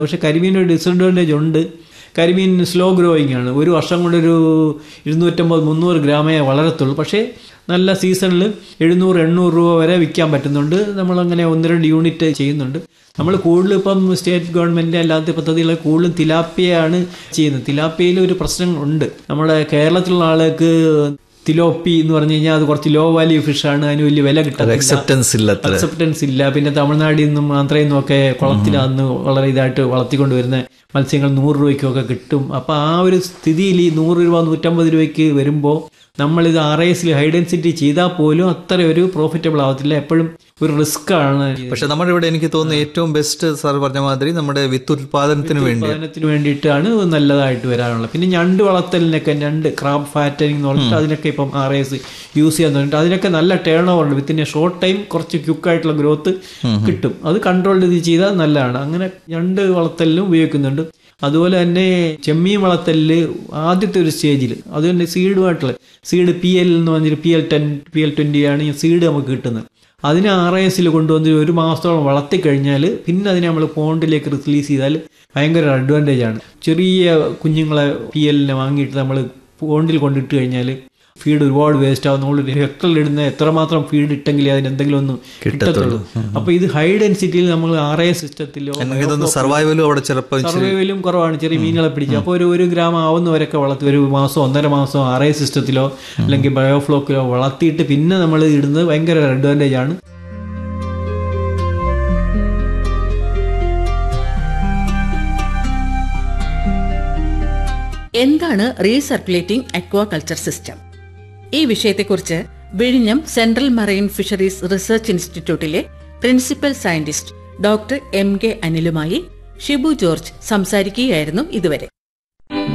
പക്ഷെ കരിമീൻ ഒരു ഡിസഡ്വാൻറ്റേജ് ഉണ്ട് കരിമീൻ സ്ലോ ഗ്രോയിങ് ആണ് ഒരു വർഷം കൊണ്ടൊരു ഇരുന്നൂറ്റമ്പത് മുന്നൂറ് ഗ്രാമേ വളരത്തുള്ളൂ പക്ഷേ നല്ല സീസണിൽ എഴുന്നൂറ് എണ്ണൂറ് രൂപ വരെ വിൽക്കാൻ പറ്റുന്നുണ്ട് നമ്മളങ്ങനെ ഒന്ന് രണ്ട് യൂണിറ്റ് ചെയ്യുന്നുണ്ട് നമ്മൾ കൂടുതൽ ഇപ്പം സ്റ്റേറ്റ് ഗവൺമെൻറ് അല്ലാത്ത പദ്ധതികൾ കൂടുതലും തിലാപ്പിയാണ് ചെയ്യുന്നത് തിലാപ്പിയയിൽ ഒരു പ്രശ്നം ഉണ്ട് നമ്മുടെ കേരളത്തിലുള്ള ആൾക്ക് തിലോപ്പി എന്ന് പറഞ്ഞു കഴിഞ്ഞാൽ അത് കുറച്ച് ലോ വാല്യൂ ഫിഷാണ് അതിന് വലിയ വില കിട്ടുന്നത് അക്സെപ്റ്റൻസ് ഇല്ലത്ര അക്സെപ്റ്റൻസ് ഇല്ല പിന്നെ തമിഴ്നാട്ടിൽ നിന്നും ആന്ധ്രയിൽ നിന്നും ഒക്കെ കുളത്തിലന്ന് വളരെ ഇതായിട്ട് വളർത്തിക്കൊണ്ട് വരുന്ന മത്സ്യങ്ങൾ നൂറ് രൂപയ്ക്കൊക്കെ കിട്ടും അപ്പോൾ ആ ഒരു സ്ഥിതിയിൽ ഈ നൂറ് രൂപ നൂറ്റമ്പത് രൂപയ്ക്ക് വരുമ്പോൾ നമ്മളിത് ആർ എസിൽ ഹൈ ഡെൻസിറ്റി ചെയ്താൽ പോലും അത്ര ഒരു പ്രോഫിറ്റബിൾ ആവത്തില്ല എപ്പോഴും ഒരു റിസ്ക് ആണ് പക്ഷെ നമ്മുടെ ഇവിടെ എനിക്ക് തോന്നുന്നു ഏറ്റവും ബെസ്റ്റ് സാർ പറഞ്ഞ മാതിരി നമ്മുടെ വിത്ത് ഉത്പാദനത്തിന് വേണ്ടി ഉത്പാദനത്തിന് വേണ്ടിയിട്ടാണ് നല്ലതായിട്ട് വരാനുള്ളത് പിന്നെ ഞണ്ട് വളർത്തലിനൊക്കെ ഞണ്ട് ക്രാബ് ഫാറ്റനിങ് എന്ന് പറഞ്ഞിട്ട് അതിനൊക്കെ ഇപ്പം ആർ എസ് യൂസ് ചെയ്യാൻ തുടങ്ങിയിട്ട് അതിനൊക്കെ നല്ല ടേൺ ഓവർ ഉണ്ട് വിത്തിൻ ഷോർട്ട് ടൈം കുറച്ച് ക്യുക്കായിട്ടുള്ള ഗ്രോത്ത് കിട്ടും അത് കൺട്രോൾ ചെയ്ത് ചെയ്താൽ നല്ലതാണ് അങ്ങനെ ഞണ്ട് വളർത്തലിനും ഉപയോഗിക്കുന്നുണ്ട് അതുപോലെ തന്നെ ചെമ്മീൻ വളർത്തലിൽ ആദ്യത്തെ ഒരു സ്റ്റേജിൽ അത് തന്നെ സീഡുമായിട്ടുള്ള സീഡ് പി എൽ എന്ന് പറഞ്ഞിട്ട് P L ten P L twenty ആണ് ഈ സീഡ് നമുക്ക് കിട്ടുന്നത് അതിനെ ആർ എസിൽ കൊണ്ടുവന്ന് ഒരു മാസത്തോളം വളർത്തി കഴിഞ്ഞാൽ പിന്നെ അതിനെ നമ്മൾ പോണ്ടിലേക്ക് റിലീസ് ചെയ്താൽ ഭയങ്കര അഡ്വാൻറ്റേജ് ആണ് ചെറിയ കുഞ്ഞുങ്ങളെ പി എല്ലിനെ വാങ്ങിയിട്ട് നമ്മൾ പോണ്ടിൽ കൊണ്ടിട്ട് കഴിഞ്ഞാൽ ഫീഡ് ഒരുപാട് വേസ്റ്റ് ആവും നമ്മൾ ഹെക്ടറിൽ ഇടുന്ന എത്രമാത്രം ഫീഡ് ഇട്ടെങ്കിൽ അതിന് എന്തെങ്കിലും ഒന്ന് കിട്ടത്തുള്ളൂ അപ്പൊ ഇത് ഹൈ ഡെൻസിറ്റിയിൽ നമ്മൾ ആർ എ സിസ്റ്റത്തിലോ എനിക്ക് തോന്നുന്നു സർവൈവലും അവിടെ ചിലപ്പോൾ സർവൈവലും കുറവാണ് ചെറിയ മീനുകളെ പിടിച്ച് അപ്പോൾ ഒരു ഒരു ഗ്രാം ആവുന്നവരൊക്കെ വളർത്തി ഒരു മാസം ഒന്നര മാസം ആർ ഐ സിസ്റ്റത്തിലോ അല്ലെങ്കിൽ ബയോഫ്ലോക്കിലോ വളർത്തിയിട്ട് പിന്നെ നമ്മൾ ഇടുന്നത് ഭയങ്കര അഡ്വാൻറ്റേജ് ആണ് എന്താണ് റീസർക്കുലേറ്റിംഗ് അക്വാകൾച്ചർ സിസ്റ്റം ഈ വിഷയത്തെക്കുറിച്ച് വിഴിഞ്ഞം സെൻട്രൽ മറൈൻ ഫിഷറീസ് റിസർച്ച് ഇൻസ്റ്റിറ്റ്യൂട്ടിലെ principal scientist doctor M K അനിലുമായി ഷിബു ജോർജ് സംസാരിക്കുകയായിരുന്നു ഇതുവരെ